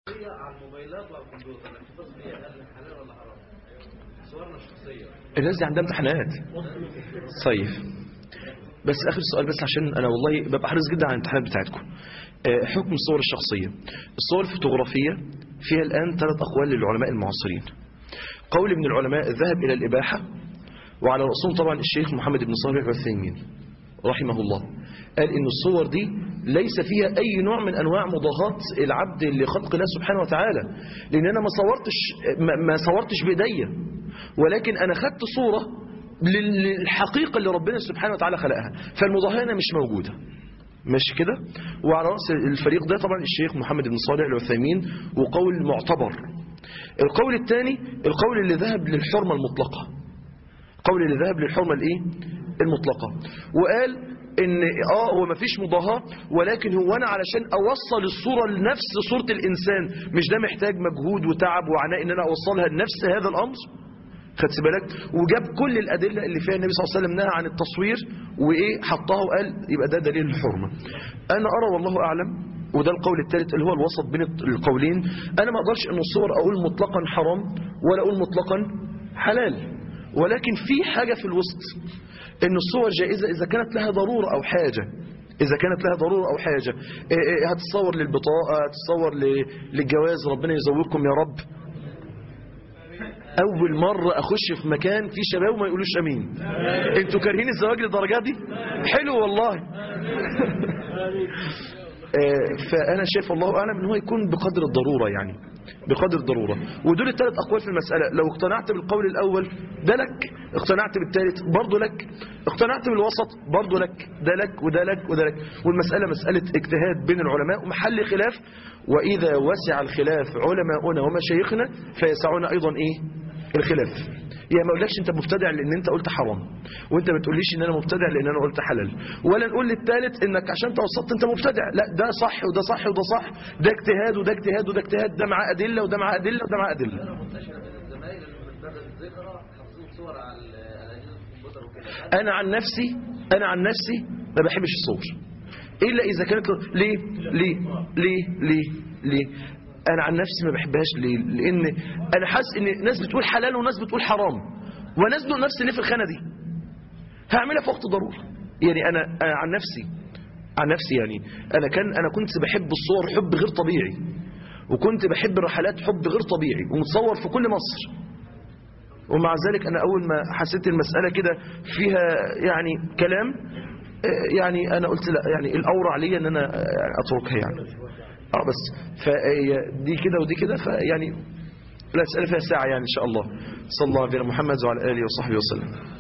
على الموبايلات وعلى الكمبيوتر لكن تصفية هل حلال ولا حرام صورنا الشخصية الناس دي عندها امتحانات طيب بس اخر سؤال بس عشان انا والله ببقى حريص جدا على الامتحانات بتاعتكم آه، حكم الصور الشخصيه الصور الفوتوغرافيه فيها الان ثلاث اقوال للعلماء المعاصرين قول من العلماء ذهب الى الاباحه وعلى راسهم طبعا الشيخ محمد بن صالح العثيمين رحمه الله قال ان الصور دي ليس فيها اي نوع من انواع مضاهاه العبد لخلق الله سبحانه وتعالى لان انا ما صورتش ما- ما صورتش بايديا ولكن انا خدت صوره لل- للحقيقه اللي ربنا سبحانه وتعالى خلقها فالمضاهاه هنا مش موجوده ماشي كده وعلى راس الفريق ده طبعا الشيخ محمد بن صالح العثيمين وقول معتبر القول الثاني القول اللي ذهب للحرمه المطلقه قول اللي ذهب للحرمة الايه المطلقة وقال ان اه هو مفيش مضاهاة ولكن هو انا علشان اوصل الصورة لنفس صورة الانسان مش ده محتاج مجهود وتعب وعناء ان انا اوصلها لنفس هذا الامر خدت بالك وجاب كل الادله اللي فيها النبي صلى الله عليه وسلم نهى عن التصوير وايه حطها وقال يبقى ده دليل الحرمه انا ارى والله اعلم وده القول الثالث اللي هو الوسط بين القولين انا ما اقدرش ان الصور اقول مطلقا حرام ولا اقول مطلقا حلال ولكن في حاجة في الوسط ان الصور جائزة اذا كانت لها ضرورة او حاجة اذا كانت لها ضرورة او حاجة إيه إيه هتتصور للبطاقة هتتصور ل- للجواز ربنا يزوجكم يا رب اول مرة اخش في مكان فيه شباب وما يقولوش امين انتوا كارهين الزواج للدرجة دي حلو والله آه، فانا شايف الله اعلم ان هو يكون بقدر الضروره يعني بقدر الضروره ودول الثلاث اقوال في المساله لو اقتنعت بالقول الاول ده لك اقتنعت بالثالث برضه لك اقتنعت بالوسط برضه لك ده لك وده لك وده لك والمساله مساله اجتهاد بين العلماء ومحل خلاف واذا وسع الخلاف علماؤنا ومشايخنا فيسعنا ايضا ايه الخلاف يعني ما اقولكش انت مبتدع لان انت قلت حرام وانت ما تقوليش ان انا مبتدع لان انا قلت حلال ولا نقول للثالث انك عشان توسطت انت مبتدع لا ده صح وده صح وده صح ده اجتهاد وده اجتهاد وده اجتهاد ده معاه ادله وده معاه ادله وده معاه ادله منتشرة بين الزمايل اللي من باب الذكرى حافظين صور على ال- على أجهزة الكمبيوتر وكده انا عن نفسي انا عن نفسي ما بحبش الصور الا اذا كانت ليه ليه ليه ليه ليه انا عن نفسي ما بحبهاش ليه لان انا حاسس ان ناس بتقول حلال وناس بتقول حرام وناس دول نفس اللي في الخانه دي هعملها في وقت ضروره يعني انا أنا عن نفسي عن نفسي يعني انا كان انا كنت بحب الصور حب غير طبيعي وكنت بحب الرحلات حب غير طبيعي ومتصور في كل مصر ومع ذلك أنا أول ما حسيت المسألة كده فيها يعني كلام آه، يعني أنا قلت لا يعني الأورع لي أن أنا آه، أتركها يعني اه بس فدي كده ودي كده فيعني لا تسأل فيها ساعة يعني إن شاء الله صلى الله على محمد وعلى آله وصحبه وسلم